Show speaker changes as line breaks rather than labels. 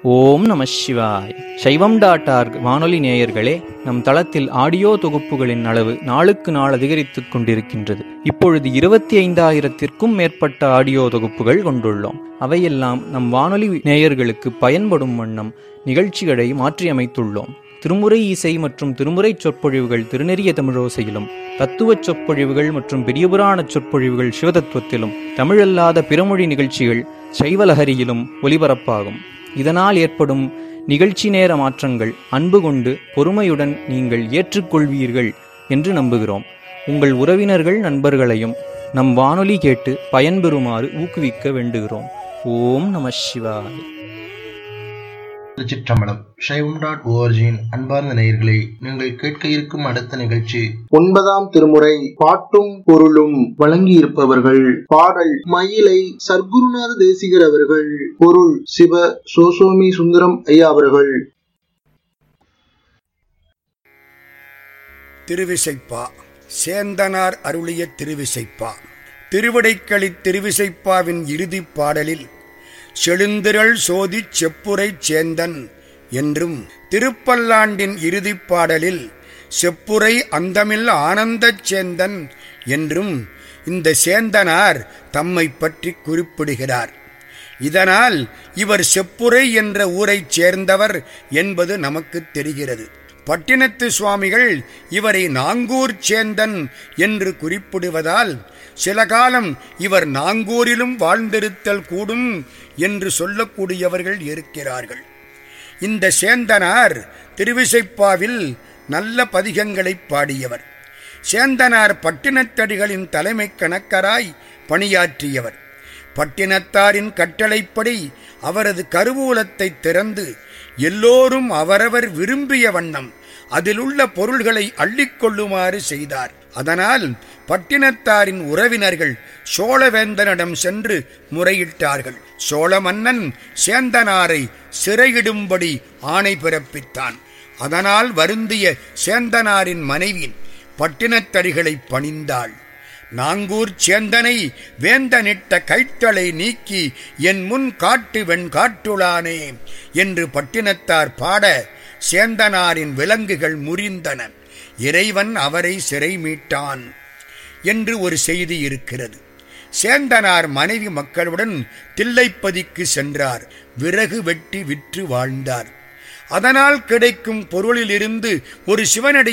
ஓம் நம சிவாய் சைவம் டாட் ஆர்க் வானொலி நேயர்களே நம் தளத்தில் ஆடியோ தொகுப்புகளின் அளவு நாளுக்கு நாள் அதிகரித்துக் கொண்டிருக்கின்றது இப்பொழுது இருபத்தி ஐந்தாயிரத்திற்கும் மேற்பட்ட ஆடியோ தொகுப்புகள் கொண்டுள்ளோம் அவையெல்லாம் நம் வானொலி நேயர்களுக்கு பயன்படும் வண்ணம் நிகழ்ச்சிகளை மாற்றியமைத்துள்ளோம் திருமுறை இசை மற்றும் திருமுறை சொற்பொழிவுகள் திருநெறிய தமிழோசையிலும் தத்துவச் சொற்பொழிவுகள் மற்றும் பெரியபுராண சொற்பொழிவுகள் சிவதத்துவத்திலும் தமிழல்லாத பிறமொழி நிகழ்ச்சிகள் சைவலஹரியிலும் ஒலிபரப்பாகும் இதனால் ஏற்படும் நிகழ்ச்சி நேர மாற்றங்கள் அன்பு கொண்டு பொறுமையுடன் நீங்கள் ஏற்றுக்கொள்வீர்கள் என்று நம்புகிறோம் உங்கள் உறவினர்கள் நண்பர்களையும் நம் வானொலி கேட்டு பயன்பெறுமாறு ஊக்குவிக்க வேண்டுகிறோம் ஓம் நம சிவாய்
திருச்சிற்றம்பலம் சைவம் டாட் ஓஆர்ஜியின் அன்பார்ந்த நேயர்களே நீங்கள் கேட்க இருக்கும் அடுத்த நிகழ்ச்சி
ஒன்பதாம் திருமுறை பாட்டும் பொருளும் வழங்கியிருப்பவர்கள் பாடல் மயிலை சர்க்குருநாத தேசிகர் அவர்கள் பொருள் சிவ சோசோமி சுந்தரம் ஐயா அவர்கள்
திருவிசைப்பா சேந்தனார் அருளிய திருவிசைப்பா திருவிடைக்களி திருவிசைப்பாவின் இறுதிப் பாடலில் செழுந்திரள் சோதிச் செப்புரைச் சேந்தன் என்றும் திருப்பல்லாண்டின் இறுதிப் பாடலில் செப்புரை அந்தமில் ஆனந்தச் சேந்தன் என்றும் இந்த சேந்தனார் தம்மை பற்றி குறிப்பிடுகிறார் இதனால் இவர் செப்புரை என்ற ஊரைச் சேர்ந்தவர் என்பது நமக்கு தெரிகிறது பட்டினத்து சுவாமிகள் இவரை நாங்கூர் சேந்தன் என்று குறிப்பிடுவதால் சில காலம் இவர் நாங்கூரிலும் வாழ்ந்திருத்தல் கூடும் என்று சொல்லக்கூடியவர்கள் இருக்கிறார்கள் இந்த சேந்தனார் திருவிசைப்பாவில் நல்ல பதிகங்களை பாடியவர் சேந்தனார் பட்டினத்தடிகளின் தலைமை கணக்கராய் பணியாற்றியவர் பட்டினத்தாரின் கட்டளைப்படி அவரது கருவூலத்தை திறந்து எல்லோரும் அவரவர் விரும்பிய வண்ணம் அதிலுள்ள பொருள்களை அள்ளிக்கொள்ளுமாறு செய்தார் அதனால் பட்டினத்தாரின் உறவினர்கள் சோழவேந்தனிடம் சென்று முறையிட்டார்கள் சோழ மன்னன் சேந்தனாரை சிறையிடும்படி ஆணை பிறப்பித்தான் அதனால் வருந்திய சேந்தனாரின் மனைவி பட்டினத்தடிகளை பணிந்தாள் நாங்கூர் சேந்தனை வேந்தனிட்ட கைத்தளை நீக்கி என் முன் காட்டு வெண் காட்டுளானே என்று பட்டினத்தார் பாட சேந்தனாரின் விலங்குகள் முறிந்தன இறைவன் அவரை சிறை மீட்டான் என்று ஒரு செய்தி இருக்கிறது சேந்தனார் மனைவி மக்களுடன் தில்லைப்பதிக்கு சென்றார் விறகு வெட்டி விற்று வாழ்ந்தார் அதனால் கிடைக்கும் பொருளிலிருந்து ஒரு சிவனடி